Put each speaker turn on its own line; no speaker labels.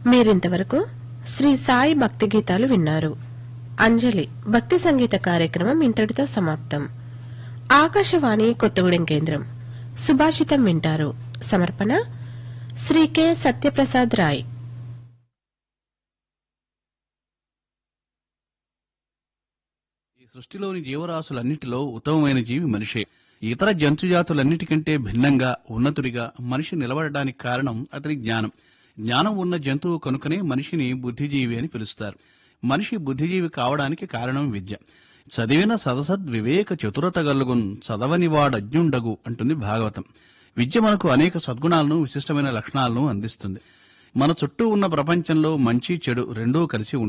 మీరింతవరకు శ్రీ సాయి భక్తి గీతాలు విన్నారు అంజలి భక్తి సంగీత కార్యక్రమం ఇంతటితో సమాప్తం ఆకాశవాణి కొత్తగూడెం కేంద్రం సుభాషితం వింటారు సమర్పణ శ్రీ కె సత్యప్రసాద్ రాయ్
ఈ సృష్టిలోని జీవరాశులన్నిటిలో ఉత్తమమైన జీవి మనిషే ఇతర జంతుజాతులన్నిటికంటే భిన్నంగా ఉన్నతుడిగా మనిషి నిలబడడానికి కారణం అతని జ్ఞానం జ్ఞానం ఉన్న జంతువు కనుకనే మనిషిని బుద్ధిజీవి అని పిలుస్తారు మనిషి బుద్ధిజీవి కావడానికి కారణం విద్య చదివిన సదసద్ వివేక చతురత గలుగున్ చదవని వాడజ్ఞుండగు అంటుంది భాగవతం విద్య మనకు అనేక సద్గుణాలను విశిష్టమైన లక్షణాలను అందిస్తుంది మన చుట్టూ ఉన్న ప్రపంచంలో మంచి చెడు రెండూ కలిసి